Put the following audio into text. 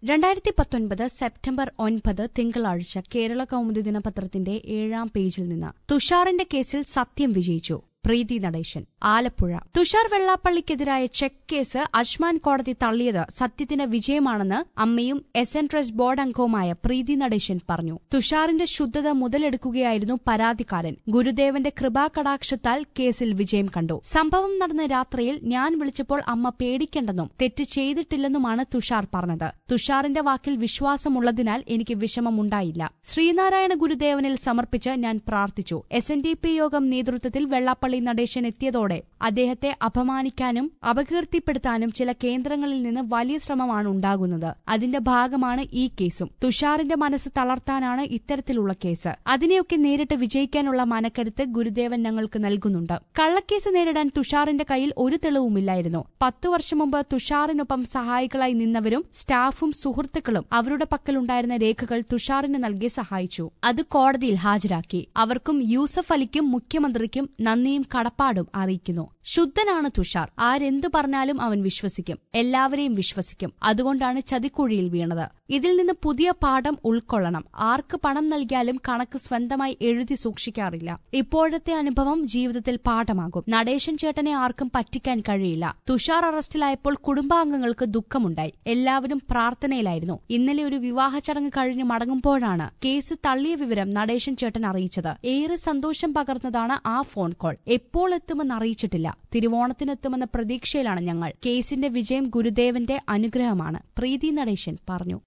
രണ്ടായിരത്തി പത്തൊൻപത് സെപ്റ്റംബർ ഒൻപത് തിങ്കളാഴ്ച കേരള കൗമുദി ദിനപത്രത്തിന്റെ ഏഴാം പേജിൽ നിന്ന് തുഷാറിന്റെ കേസിൽ സത്യം വിജയിച്ചു പ്രീതി നടേശൻ ആലപ്പുഴ തുഷാർ വെള്ളാപ്പള്ളിക്കെതിരായ ചെക്ക് കേസ് അജ്മാൻ കോടതി തള്ളിയത് സത്യത്തിന് വിജയമാണെന്ന് അമ്മയും എസ് എൻ ട്രസ്റ്റ് ബോർഡ് അംഗവുമായ പ്രീതി നടേശൻ പറഞ്ഞു തുഷാറിന്റെ ശുദ്ധത മുതലെടുക്കുകയായിരുന്നു പരാതിക്കാരൻ ഗുരുദേവന്റെ കൃപാകടാക്ഷത്താൽ കേസിൽ വിജയം കണ്ടു സംഭവം നടന്ന രാത്രിയിൽ ഞാൻ വിളിച്ചപ്പോൾ അമ്മ പേടിക്കേണ്ടെന്നും തെറ്റ് ചെയ്തിട്ടില്ലെന്നുമാണ് തുഷാർ പറഞ്ഞത് തുഷാറിന്റെ വാക്കിൽ വിശ്വാസമുള്ളതിനാൽ എനിക്ക് വിഷമമുണ്ടായില്ല ശ്രീനാരായണ ഗുരുദേവനിൽ സമർപ്പിച്ച് ഞാൻ പ്രാർത്ഥിച്ചു എസ് എൻ ഡി പി യോഗം നേതൃത്വത്തിൽ വെള്ളാപ്പള്ളി നടേശൻ എത്തിയതോടെ അദ്ദേഹത്തെ അപമാനിക്കാനും അപകീർത്തിപ്പെടുത്താനും ചില കേന്ദ്രങ്ങളിൽ നിന്ന് വലിയ ശ്രമമാണ് ഉണ്ടാകുന്നത് അതിന്റെ ഭാഗമാണ് ഈ കേസും തുഷാറിന്റെ മനസ്സ് തളർത്താനാണ് ഇത്തരത്തിലുള്ള കേസ് അതിനെയൊക്കെ നേരിട്ട് വിജയിക്കാനുള്ള മനക്കരുത്ത് ഗുരുദേവൻ ഞങ്ങൾക്ക് നൽകുന്നുണ്ട് കള്ളക്കേസ് നേരിടാൻ തുഷാറിന്റെ കയ്യിൽ ഒരു തെളിവുമില്ലായിരുന്നു പത്തു വർഷം മുമ്പ് തുഷാറിനൊപ്പം സഹായികളായി നിന്നവരും സ്റ്റാഫും സുഹൃത്തുക്കളും അവരുടെ പക്കലുണ്ടായിരുന്ന രേഖകൾ തുഷാറിന് നൽകി സഹായിച്ചു അത് കോടതിയിൽ ഹാജരാക്കി അവർക്കും യൂസഫ് അലിക്കും മുഖ്യമന്ത്രിക്കും നന്ദിയും കടപ്പാടും അറിയിക്കുന്നു ശുദ്ധനാണ് തുഷാർ ആരെന്തു പറഞ്ഞാലും അവൻ വിശ്വസിക്കും എല്ലാവരെയും വിശ്വസിക്കും അതുകൊണ്ടാണ് ചതിക്കുഴിയിൽ വീണത് ഇതിൽ നിന്ന് പുതിയ പാഠം ഉൾക്കൊള്ളണം ആർക്ക് പണം നൽകിയാലും കണക്ക് സ്വന്തമായി എഴുതി സൂക്ഷിക്കാറില്ല ഇപ്പോഴത്തെ അനുഭവം ജീവിതത്തിൽ പാഠമാകും നടേശൻ ചേട്ടനെ ആർക്കും പറ്റിക്കാൻ കഴിയില്ല തുഷാർ അറസ്റ്റിലായപ്പോൾ കുടുംബാംഗങ്ങൾക്ക് ദുഃഖമുണ്ടായി എല്ലാവരും പ്രാർത്ഥനയിലായിരുന്നു ഇന്നലെ ഒരു വിവാഹ ചടങ്ങ് കഴിഞ്ഞ് മടങ്ങുമ്പോഴാണ് കേസ് തള്ളിയ വിവരം നടേശൻ ചേട്ടൻ അറിയിച്ചത് ഏറെ സന്തോഷം പകർന്നതാണ് ആ ഫോൺ കോൾ എപ്പോൾ എത്തുമെന്ന് അറിയിച്ചിട്ടില്ല തിരുവോണത്തിനെത്തുമെന്ന പ്രതീക്ഷയിലാണ് ഞങ്ങൾ കേസിന്റെ വിജയം ഗുരുദേവന്റെ അനുഗ്രഹമാണ് പ്രീതി നടേശൻ പറഞ്ഞു